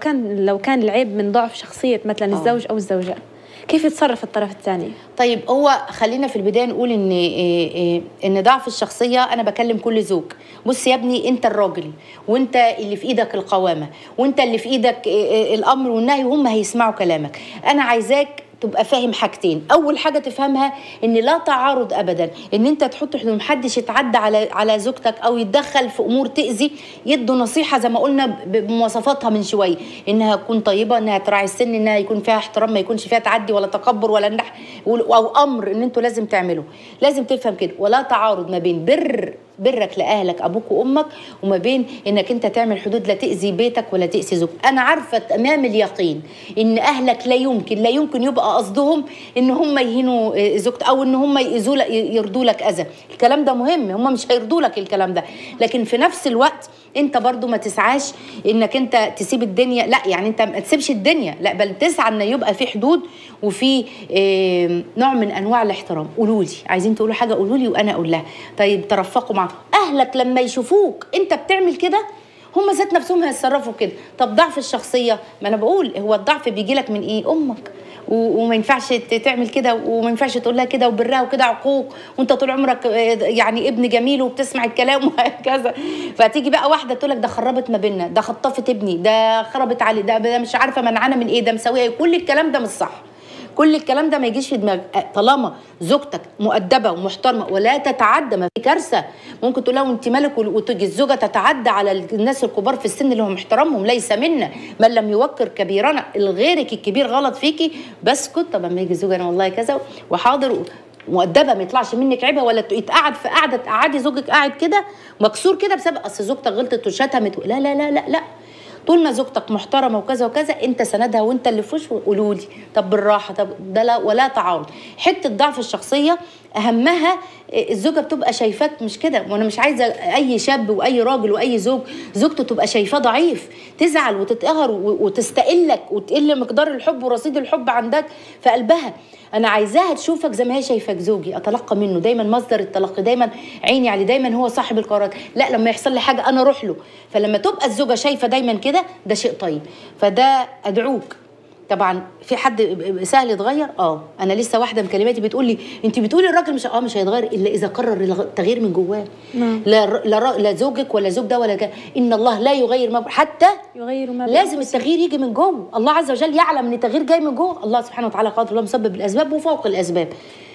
كان لو كان العيب من ضعف شخصيه مثلا آه. الزوج او الزوجه كيف يتصرف الطرف الثاني طيب هو خلينا في البدايه نقول ان إيه إيه ان ضعف الشخصيه انا بكلم كل زوج بص يا ابني انت الراجل وانت اللي في ايدك القوامه وانت اللي في ايدك إيه إيه الامر والنهي وهم هيسمعوا كلامك انا عايزاك تبقى فاهم حاجتين اول حاجه تفهمها ان لا تعارض ابدا ان انت تحط حدود محدش يتعدى على على زوجتك او يتدخل في امور تاذي يدوا نصيحه زي ما قلنا ب- بمواصفاتها من شويه انها تكون طيبه انها تراعي السن انها يكون فيها احترام ما يكونش فيها تعدي ولا تكبر ولا نح او امر ان انتوا لازم تعملوا لازم تفهم كده ولا تعارض ما بين بر برك لاهلك ابوك وامك وما بين انك انت تعمل حدود لا تاذي بيتك ولا تاذي زوجك انا عارفه تمام اليقين ان اهلك لا يمكن لا يمكن يبقى قصدهم ان هم يهينوا آه، زوجتك او ان هم يأذوا لك يرضوا لك اذى الكلام ده مهم هم مش هيرضوا لك الكلام ده لكن في نفس الوقت انت برضو ما تسعاش انك انت تسيب الدنيا لا يعني انت ما تسيبش الدنيا لا بل تسعى ان يبقى في حدود وفي آه، نوع من انواع الاحترام قولوا لي عايزين تقولوا حاجه قولوا لي وانا اقول لها طيب ترفقوا مع اهلك لما يشوفوك انت بتعمل كده هم ذات نفسهم هيتصرفوا كده طب ضعف الشخصيه ما انا بقول هو الضعف بيجي لك من ايه امك و- وما ينفعش ت- تعمل كده وما ينفعش تقول لها كده وبرها وكده عقوق وانت طول عمرك آه، يعني ابن جميل وبتسمع الكلام وهكذا فتيجي بقى واحده تقول لك ده خربت ما بيننا ده خطفت ابني ده خربت علي ده, ده مش عارفه منعانا من ايه ده مسويه إيه. كل الكلام ده مش صح كل الكلام ده ما يجيش في دماغك أه، طالما زوجتك مؤدبه ومحترمه ولا تتعدى ما في كارثه ممكن تقول لها انت مالك وال- وتجي الزوجه تتعدى على الناس الكبار في السن اللي هم احترامهم ليس منا من لم يوقر كبيرنا الغيرك الكبير غلط فيكي بسكت طب اما يجي الزوجه انا والله كذا وحاضر مؤدبه ما يطلعش منك عيبه ولا يتقعد في قعده تقعدي زوجك قاعد كده مكسور كده بسبب اصل زوجتك غلطت وشتمت لا لا لا لا لا طول ما زوجتك محترمه وكذا وكذا انت سندها وانت اللي في وشه قولوا لي طب بالراحه طب ده لا ولا تعارض حته ضعف الشخصيه اهمها الزوجه بتبقى شايفاك مش كده وانا مش عايزه اي شاب واي راجل واي زوج زوجته تبقى شايفاه ضعيف تزعل وتتقهر و- وتستقلك وتقل مقدار الحب ورصيد الحب عندك في قلبها انا عايزاها تشوفك زي ما هي شايفاك زوجي اتلقى منه دايما مصدر التلقي دايما عيني عليه دايما هو صاحب القرارات لا لما يحصل لي حاجه انا اروح له فلما تبقى الزوجه شايفه دايما كده ده شيء طيب فده ادعوك طبعا في حد سهل يتغير اه انا لسه واحده من كلماتي بتقول لي انت بتقولي الراجل مش اه مش هيتغير الا اذا قرر الغ- التغيير من جواه نعم. لا لا, ر- لا زوجك ولا زوج ده ولا كده ان الله لا يغير ما حتى يغير ما لازم التغيير يجي من جوه الله عز وجل يعلم ان التغيير جاي من جوه الله سبحانه وتعالى قادر الله مسبب الاسباب وفوق الاسباب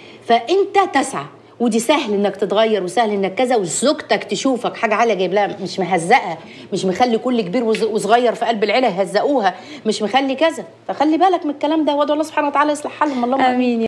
فانت تسعى ودي سهل انك تتغير وسهل انك كذا وزوجتك تشوفك حاجه عاليه جايب لها مش مهزقه مش مخلي كل كبير وز- وصغير في قلب العيله يهزقوها مش مخلي كذا فخلي بالك من الكلام ده وادعو الله سبحانه وتعالى يصلح حالهم اللهم امين